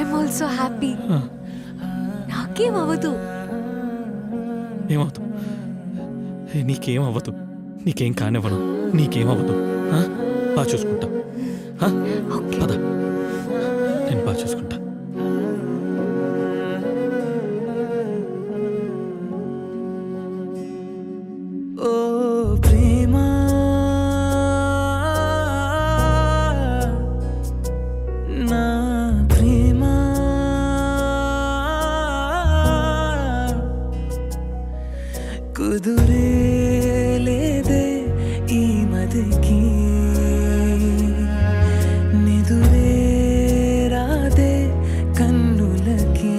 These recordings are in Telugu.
ఐఎమ్ ఆల్సో హ్యాపీ నాకేం అవ్వదు ఏమవుతు ఏ, నీకేం అవ్వదు నీకేం కానివ్వను నీకేం అవ్వదు ఆ? బాగా చూసుకుంటా ఆ? ఓకే పద నేను బాగా చూసుకుంటా ఓ ప్రేమ నా ప్రేమ కుదురే లేదే ఈ మదికి నిదురే రాదే కన్నులకి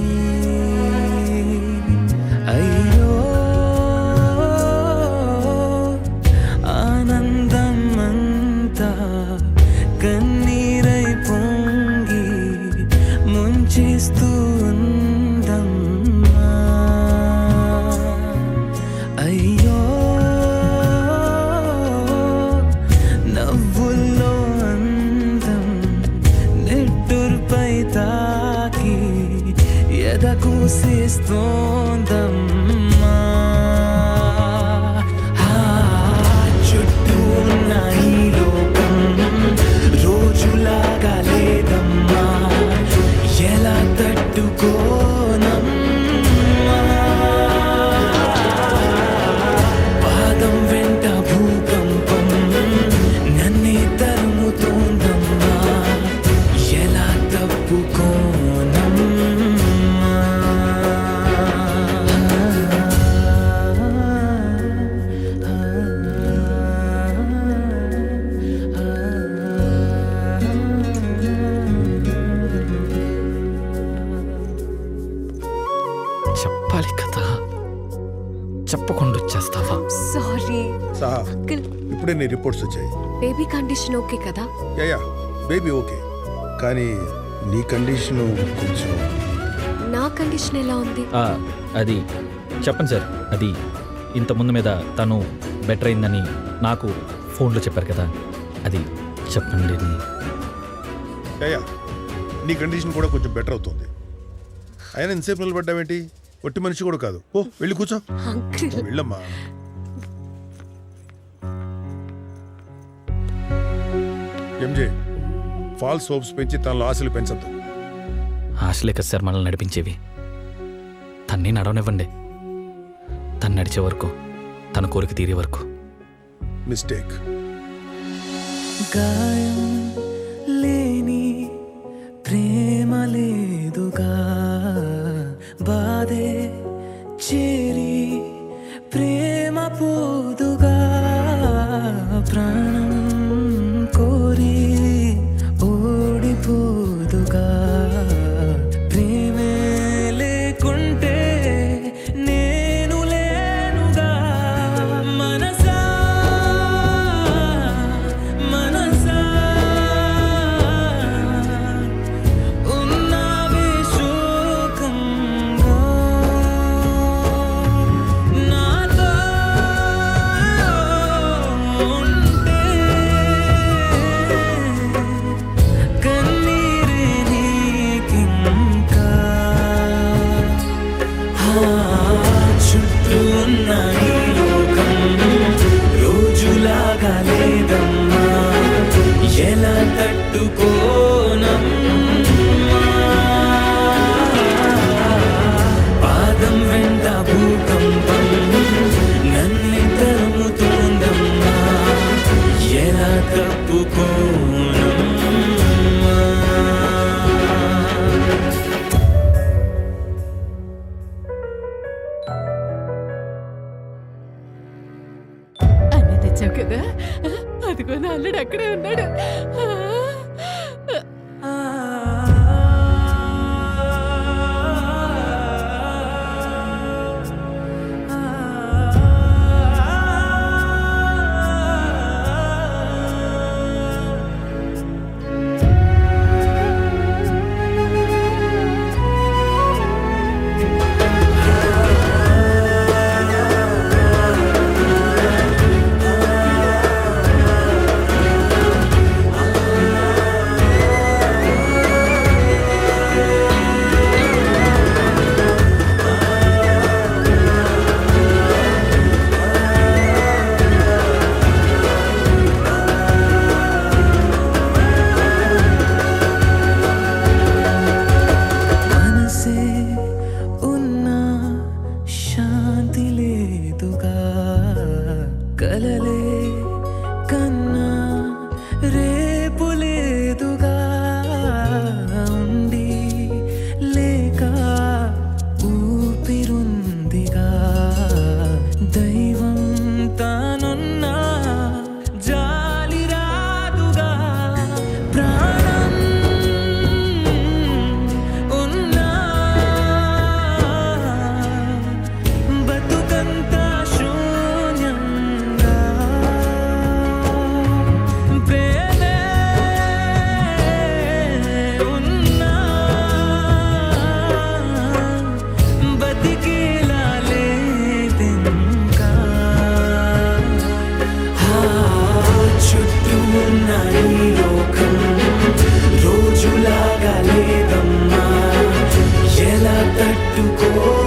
అయ్యో ఆనందం అంతా కన్నీరై పొంగి ముంచేస్తూ ఉందమ్మా అయ్యో నవ్వుల్లో అందం నెట్టూర్పై తాకి ఎదకు చేస్తోందమ్మా ఆ, చుట్టూ ఉన్న ఈ లోకం రోజులాగా లేదమ్మా ఎలా తట్టుకోనమ్మా పాదం వెంట భూకంపం నన్నే తరుముతోందమ్మా ఎలా తప్పుకోనమ్మా చెప్పాలి కదా చెప్పకుండా వచ్చేస్తావా సారీ సహా అంకుల్ ఇప్పుడే నీ రిపోర్ట్స్ వచ్చాయి బేబీ కండిషన్ ఓకే కదా యా బేబీ ఓకే కానీ నీ కండిషను కొంచెం నా కండిషన్ ఎలా ఉంది ఆ, అది చెప్పండి సార్ అది ఇంత ముందు మీద తను బెటర్ అయిందని నాకు ఫోన్లో చెప్పారు కదా అది చెప్పండి యా నీ కండిషన్ కూడా కొంచెం బెటర్ అవుతుంది అయినా ఎంతసేపు నిలబడ్డావేంటి ఒట్టి మనిషి కూడా కాదు ఓ వెళ్ళి కూర్చో అంకుల్ వెళ్ళమ్మా ఎంజే ఫాల్స్ హోప్స్ పెంచి తనలో ఆశలు పెంచద్దు ఆశలే కదా సార్ మనల్ని నడిపించేవి తన్ని నడవనివ్వండి తను నడిచే వరకు తన కోరిక తీరే వరకు మిస్టేక్ గాయం లేని ప్రేమ లేదుగా బాధే చేరి ప్రేమ పోదుగా ప్రాణం కోరి ఓడిపోదుగా ప్రేమే లేకుంటే నేను లేనుగా మనసా మనసా లేదమ్మా ఎలా తట్టుకో